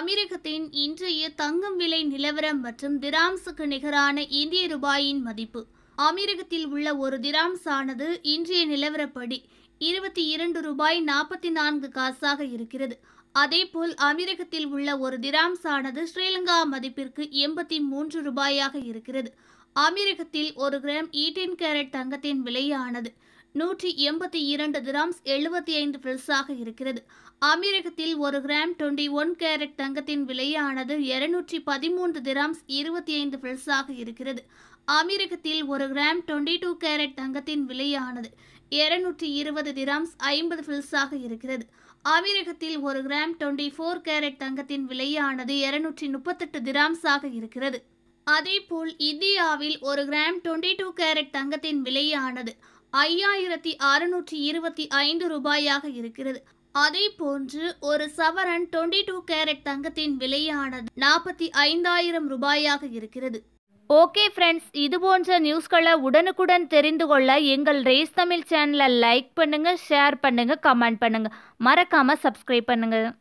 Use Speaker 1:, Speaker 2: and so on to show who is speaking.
Speaker 1: அமெரிக்கத்தின் இன்றைய தங்கம் விலை நிலவரம் மற்றும் திராம்ஸுக்கு நிகரான இந்திய ரூபாயின் மதிப்பு அமெரிக்கத்தில் உள்ள ஒரு திராம்ஸ் ஆனது இன்றைய நிலவரப்படி இருபத்தி இரண்டு ரூபாய் நாற்பத்தி நான்கு காசாக இருக்கிறது அதேபோல் அமெரிக்கத்தில் உள்ள ஒரு திராம்ஸ் ஆனது ஸ்ரீலங்கா மதிப்பிற்கு எண்பத்தி மூன்று ரூபாயாக இருக்கிறது அமெரிக்கத்தில் ஒரு கிராம் ஈட்டின் கேரட் தங்கத்தின் விலையானது நூற்றி எண்பத்தி இரண்டு திராம்ஸ் எழுபத்தி ஐந்து பில்ஸாக இருக்கிறது அமெரிக்கத்தில் ஒரு கிராம் டுவெண்ட்டி ஒன் கேரட் தங்கத்தின் விலையானது இருநூற்றி பதிமூன்று திராம்ஸ் இருபத்தி ஐந்து பில்ஸாக இருக்கிறது அமெரிக்கத்தில் ஒரு கிராம் டுவெண்ட்டி டூ கேரட் தங்கத்தின் விலையானது இருநூற்றி இருபது திராம்ஸ் ஐம்பது பில்ஸாக இருக்கிறது அமெரிக்கத்தில் ஒரு கிராம் டுவெண்ட்டி ஃபோர் கேரட் தங்கத்தின் விலையானது இருநூற்றி முப்பத்தெட்டு திராம்ஸாக இருக்கிறது அதேபோல் இந்தியாவில் ஒரு கிராம் டுவெண்ட்டி டூ கேரட் தங்கத்தின் விலையானது ஐயாயிரத்தி அறுநூற்றி இருபத்தி ஐந்து ரூபாயாக இருக்கிறது அதே போன்று ஒரு சவரன் டுவெண்ட்டி டூ கேரட் தங்கத்தின் விலையானது நாற்பத்தி ஐந்தாயிரம் ரூபாயாக இருக்கிறது
Speaker 2: ஓகே ஃப்ரெண்ட்ஸ் இது போன்ற நியூஸ்களை உடனுக்குடன் தெரிந்து கொள்ள எங்கள் ரேஸ் தமிழ் சேனலை லைக் பண்ணுங்கள் ஷேர் பண்ணுங்கள் கமெண்ட் பண்ணுங்கள் மறக்காமல் சப்ஸ்கிரைப் பண்ணுங்கள்